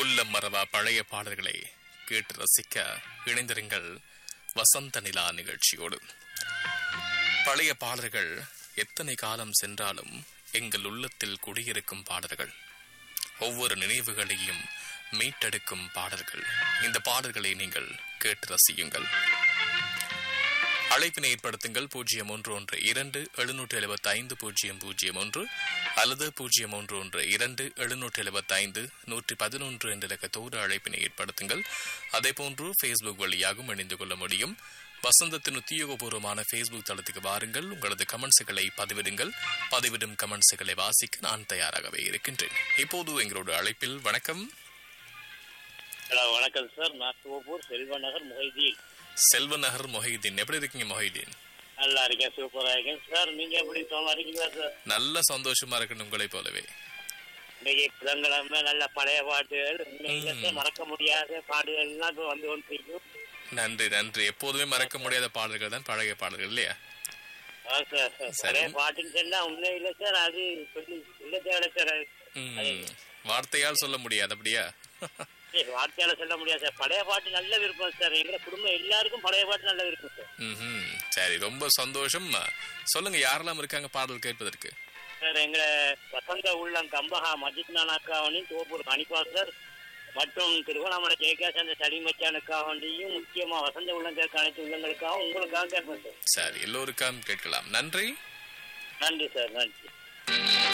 உள்ளம் மறவா பழைய பாடல்களை கேட்டு ரசிக்க இணைந்திருங்கள் வசந்த நிலா நிகழ்ச்சியோடு பழைய பாடல்கள் எத்தனை காலம் சென்றாலும் எங்கள் உள்ளத்தில் குடியிருக்கும் பாடல்கள் ஒவ்வொரு நினைவுகளையும் மீட்டெடுக்கும் பாடல்கள் இந்த பாடல்களை நீங்கள் கேட்டு ரசியுங்கள் அழைப்பினை ஏற்படுத்துங்கள் பூஜ்ஜியம் ஒன்று ஒன்று இரண்டு எழுநூற்று எழுபத்தி ஐந்து பூஜ்ஜியம் பூஜ்ஜியம் ஒன்று அல்லது பூஜ்ஜியம் ஒன்று ஒன்று இரண்டு எழுநூற்று எழுபத்தி ஐந்து நூற்றி பதினொன்று என்ற இலக்கத்தோடு அழைப்பினை ஏற்படுத்துங்கள் அதேபோன்று ஃபேஸ்புக் வழியாகவும் இணைந்து கொள்ள முடியும் வசந்தத்தின் உத்தியோகபூர்வமான ஃபேஸ்புக் தளத்துக்கு வாருங்கள் உங்களது கமெண்ட்ஸுகளை பதிவிடுங்கள் பதிவிடும் கமெண்ட்ஸுகளை வாசிக்க நான் தயாராகவே இருக்கின்றேன் இப்போது எங்களோட அழைப்பில் வணக்கம் ஹலோ வணக்கம் சார் நான் சிவப்பூர் செல்வநகர் மொஹிதீன் செல்வ நகர் மொஹிதீன் எப்படி இருக்கீங்க மொஹிதீன் நல்லா இருக்கேன் சூப்பரா இருக்கேன் சார் நீங்க எப்படி சும்மா இருக்கீங்களா சார் நல்ல சந்தோஷமா இருக்கணும் உங்களை போலவே இன்னைக்கு புதன்கிழமை நல்ல பழைய பாட்டுகள் இன்னைக்கு சார் மறக்க முடியாத பாட்டுகள் எல்லாம் இப்ப வந்து கொண்டிருக்கும் நன்றி நன்றி எப்போதுமே மறக்க முடியாத பாடல்கள் தான் பழைய பாடல்கள் இல்லையா ஆ சார் சார் சரி. பழைய பாட்டுன்னு சொன்னா உண்மை இல்லை சார் அது சொல்லி இல்ல தேவை சார் அது. ம், வார்த்தையால் சொல்ல முடியாது அப்படியா சரி, வார்த்தையால சொல்ல முடியாது சார் பழைய பாட்டு நல்ல விருப்பம் சார் எங்க குடும்பம் எல்லாருக்கும் பழைய பாட்டு நல்ல விருப்பம் சார் ம்ஹும். சரி ரொம்ப சந்தோஷம் சொல்லுங்க யாரெல்லாம் இருக்காங்க பாடல் கேட்பதற்கு சார் எங்க வசந்த உள்ளம் கம்பஹா மஜித் நானாக்காவனையும் தோப்பூர் கணிப்பா சார் மற்றும் திருவண்ணாமலை ஜெயகாசந்த சளிமச்சானுக்காண்டியும் முக்கியமா வசந்த உள்ளம் சேர்க்க அனைத்து உள்ளங்களுக்காகவும் உங்களுக்காக கேட்பேன் சார் சரி எல்லோருக்கும் கேட்கலாம் நன்றி நன்றி சார் நன்றி